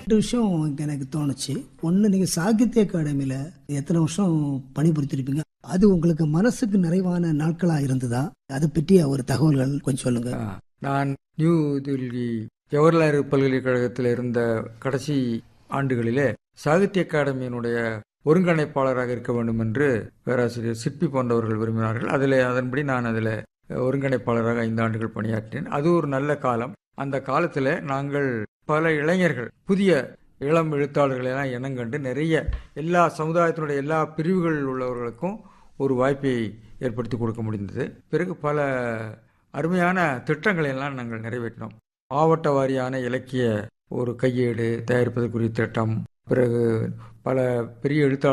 ரெண்டு விஷயம் இங்க எனக்கு தோணுச்சு ஒன்று நீங்கள் சாகித்ய அகாடமியில் எத்தனை வருஷம் பணிபுரித்திருப்பீங்க அது உங்களுக்கு மனசுக்கு நிறைவான நாட்களாக இருந்ததா அதை பற்றிய ஒரு தகவல்கள் கொஞ்சம் சொல்லுங்க ஆ, நான் நியூ தில்லி ஜவஹர்லால் பல்கலைக்கழகத்தில் இருந்த கடைசி ஆண்டுகளிலே சாகித்ய அகாடமியினுடைய ஒருங்கிணைப்பாளராக இருக்க வேண்டும் என்று பேராசிரியர் சிற்பி போன்றவர்கள் விரும்பினார்கள் அதில் அதன்படி நான் அதில் ஒருங்கிணைப்பாளராக ஐந்து ஆண்டுகள் பணியாற்றினேன் அது ஒரு நல்ல காலம் அந்த காலத்தில் நாங்கள் பல இளைஞர்கள் புதிய இளம் எழுத்தாளர்களை எல்லாம் இனங்கண்டு நிறைய எல்லா சமுதாயத்தினுடைய எல்லா பிரிவுகளில் உள்ளவர்களுக்கும் ஒரு வாய்ப்பை ஏற்படுத்தி கொடுக்க முடிந்தது பிறகு பல அருமையான திட்டங்களை எல்லாம் நாங்கள் நிறைவேற்றினோம் மாவட்ட வாரியான இலக்கிய ஒரு கையேடு தயாரிப்பதற்குரிய திட்டம் பிறகு பல பெரிய எழுத்தாளர்